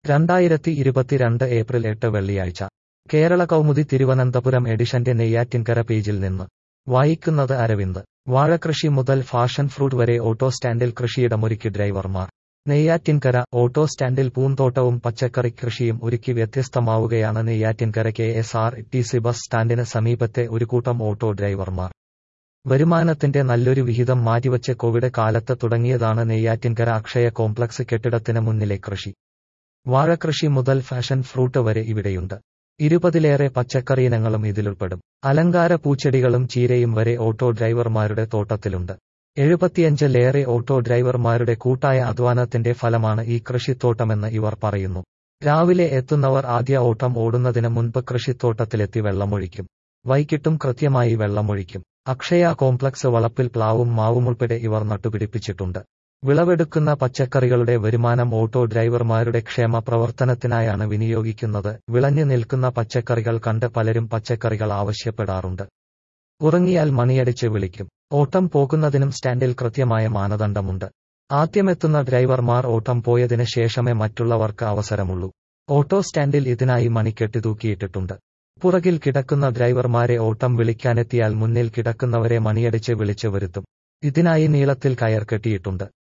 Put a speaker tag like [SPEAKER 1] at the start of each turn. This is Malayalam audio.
[SPEAKER 1] രണ്ടായിരത്തി ഇരുപത്തിരണ്ട് ഏപ്രിൽ എട്ട് വെള്ളിയാഴ്ച കേരള കൗമുദി തിരുവനന്തപുരം എഡിഷന്റെ നെയ്യാറ്റിൻകര പേജിൽ നിന്ന് വായിക്കുന്നത് അരവിന്ദ് വാഴകൃഷി മുതൽ ഫാഷൻ ഫ്രൂട്ട് വരെ ഓട്ടോ സ്റ്റാൻഡിൽ കൃഷിയിടമൊരുക്കി ഡ്രൈവർമാർ നെയ്യാറ്റിൻകര ഓട്ടോ സ്റ്റാൻഡിൽ പൂന്തോട്ടവും പച്ചക്കറി കൃഷിയും ഒരുക്കി വ്യത്യസ്തമാവുകയാണ് Neyyattinkara K S R T C bus സ്റ്റാൻഡിന് സമീപത്തെ ഒരു കൂട്ടം ഓട്ടോ ഡ്രൈവർമാർ വരുമാനത്തിന്റെ നല്ലൊരു വിഹിതം മാറ്റിവച്ച് കോവിഡ് കാലത്ത് തുടങ്ങിയതാണ് നെയ്യാറ്റിൻകര അക്ഷയ കോംപ്ലക്സ് കെട്ടിടത്തിന് മുന്നിലെ കൃഷി വാഴകൃഷി മുതൽ ഫാഷൻ ഫ്രൂട്ട് വരെ ഇവിടെയുണ്ട് ഇരുപതിലേറെ പച്ചക്കറി ഇനങ്ങളും ഇതിലുൾപ്പെടും അലങ്കാര പൂച്ചെടികളും ചീരയും വരെ ഓട്ടോ ഡ്രൈവർമാരുടെ തോട്ടത്തിലുണ്ട് എഴുപത്തിയഞ്ചിലേറെ ഓട്ടോ ഡ്രൈവർമാരുടെ കൂട്ടായ അധ്വാനത്തിന്റെ ഫലമാണ് ഈ കൃഷിത്തോട്ടമെന്ന് ഇവർ പറയുന്നു രാവിലെ എത്തുന്നവർ ആദ്യ ഓട്ടം ഓടുന്നതിന് മുൻപ് കൃഷിത്തോട്ടത്തിലെത്തി വെള്ളമൊഴിക്കും വൈകിട്ടും കൃത്യമായി വെള്ളമൊഴിക്കും അക്ഷയ കോംപ്ലക്സ് വളപ്പിൽ പ്ലാവും മാവുമുൾപ്പെടെ ഇവർ നട്ടുപിടിപ്പിച്ചിട്ടുണ്ട് വിളവെടുക്കുന്ന പച്ചക്കറികളുടെ വരുമാനം ഓട്ടോ ഡ്രൈവർമാരുടെ ക്ഷേമ പ്രവർത്തനത്തിനായാണ് വിനിയോഗിക്കുന്നത് വിളഞ്ഞു നിൽക്കുന്ന പച്ചക്കറികൾ കണ്ട് പലരും പച്ചക്കറികൾ ആവശ്യപ്പെടാറുണ്ട് ഉറങ്ങിയാൽ മണിയടിച്ച് വിളിക്കും ഓട്ടം പോകുന്നതിനും സ്റ്റാൻഡിൽ കൃത്യമായ മാനദണ്ഡമുണ്ട് ആദ്യമെത്തുന്ന ഡ്രൈവർമാർ ഓട്ടം പോയതിന് ശേഷമേ മറ്റുള്ളവർക്ക് അവസരമുള്ളൂ ഓട്ടോ സ്റ്റാൻഡിൽ ഇതിനായി മണിക്കെട്ടി തൂക്കിയിട്ടിട്ടുണ്ട് പുറകിൽ കിടക്കുന്ന ഡ്രൈവർമാരെ ഓട്ടം വിളിക്കാനെത്തിയാൽ മുന്നിൽ കിടക്കുന്നവരെ മണിയടിച്ച് വിളിച്ചു വരുത്തും ഇതിനായി നീളത്തിൽ കയർ കെട്ടിയിട്ടുണ്ട്